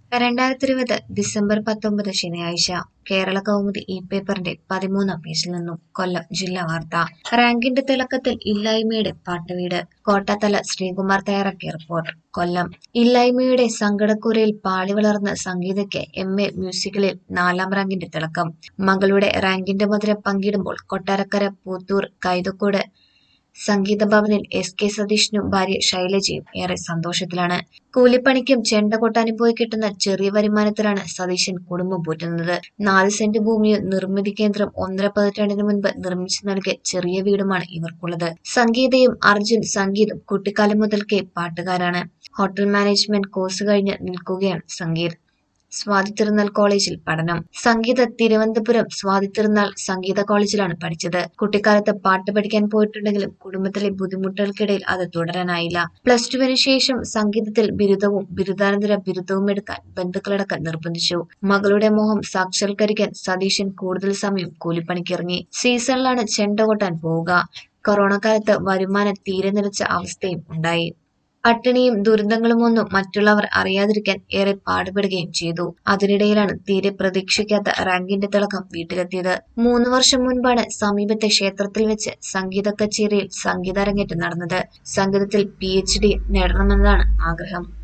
രണ്ടായിരത്തി ഇരുപത് ഡിസംബർ പത്തൊമ്പത് ശനിയാഴ്ച കേരള കൗമുദി ഈ പേപ്പറിന്റെ പതിമൂന്നാം പേജിൽ നിന്നും കൊല്ലം ജില്ലാ വാർത്ത റാങ്കിന്റെ തിളക്കത്തിൽ ഇല്ലായ്മയുടെ പാട്ടുവീട് കോട്ടാത്തല ശ്രീകുമാർ തയ്യാറാക്കിയ റിപ്പോർട്ട് കൊല്ലം ഇല്ലായ്മയുടെ സങ്കടക്കുരയിൽ പാളി വളർന്ന സംഗീതയ്ക്ക് എം എ മ്യൂസിക്കലിൽ നാലാം റാങ്കിന്റെ തിളക്കം മകളുടെ റാങ്കിന്റെ മധുരം പങ്കിടുമ്പോൾ കൊട്ടാരക്കര പൂത്തൂർ കൈതക്കോട് സംഗീത ഭവനിൽ എസ് കെ സതീഷിനും ഭാര്യ ശൈലജയും ഏറെ സന്തോഷത്തിലാണ് കൂലിപ്പണിക്കും ചെണ്ട കൊട്ടാനും പോയി കിട്ടുന്ന ചെറിയ വരുമാനത്തിലാണ് സതീശൻ കുടുംബം പോറ്റുന്നത് നാല് സെന്റ് ഭൂമിയും നിർമ്മിതി കേന്ദ്രം ഒന്നര പതിറ്റാണ്ടിന് മുൻപ് നിർമ്മിച്ചു നൽകിയ ചെറിയ വീടുമാണ് ഇവർക്കുള്ളത് സംഗീതയും അർജുൻ സംഗീതും കുട്ടിക്കാലം മുതൽക്കേ പാട്ടുകാരാണ് ഹോട്ടൽ മാനേജ്മെന്റ് കോഴ്സ് കഴിഞ്ഞ് നിൽക്കുകയാണ് സംഗീത് സ്വാതി തിരുനാൾ കോളേജിൽ പഠനം സംഗീത തിരുവനന്തപുരം സ്വാതി തിരുനാൾ സംഗീത കോളേജിലാണ് പഠിച്ചത് കുട്ടിക്കാലത്ത് പാട്ട് പഠിക്കാൻ പോയിട്ടുണ്ടെങ്കിലും കുടുംബത്തിലെ ബുദ്ധിമുട്ടുകൾക്കിടയിൽ അത് തുടരാനായില്ല പ്ലസ് ടുവിന് ശേഷം സംഗീതത്തിൽ ബിരുദവും ബിരുദാനന്തര ബിരുദവും എടുക്കാൻ ബന്ധുക്കളടക്കം നിർബന്ധിച്ചു മകളുടെ മോഹം സാക്ഷാത്കരിക്കാൻ സതീശൻ കൂടുതൽ സമയം കൂലിപ്പണിക്കിറങ്ങി സീസണിലാണ് ചെണ്ട കൊട്ടാൻ പോവുക കൊറോണ കാലത്ത് വരുമാനം തീരെ നിലച്ച അവസ്ഥയും ഉണ്ടായി പട്ടിണിയും ദുരന്തങ്ങളുമൊന്നും മറ്റുള്ളവർ അറിയാതിരിക്കാൻ ഏറെ പാടുപെടുകയും ചെയ്തു അതിനിടയിലാണ് തീരെ പ്രതീക്ഷിക്കാത്ത റാങ്കിന്റെ തിളക്കം വീട്ടിലെത്തിയത് മൂന്ന് വർഷം മുൻപാണ് സമീപത്തെ ക്ഷേത്രത്തിൽ വെച്ച് സംഗീത കച്ചേരിയിൽ സംഗീതാരങ്ങേറ്റം നടന്നത് സംഗീതത്തിൽ പി എച്ച് ഡി നേടണമെന്നതാണ് ആഗ്രഹം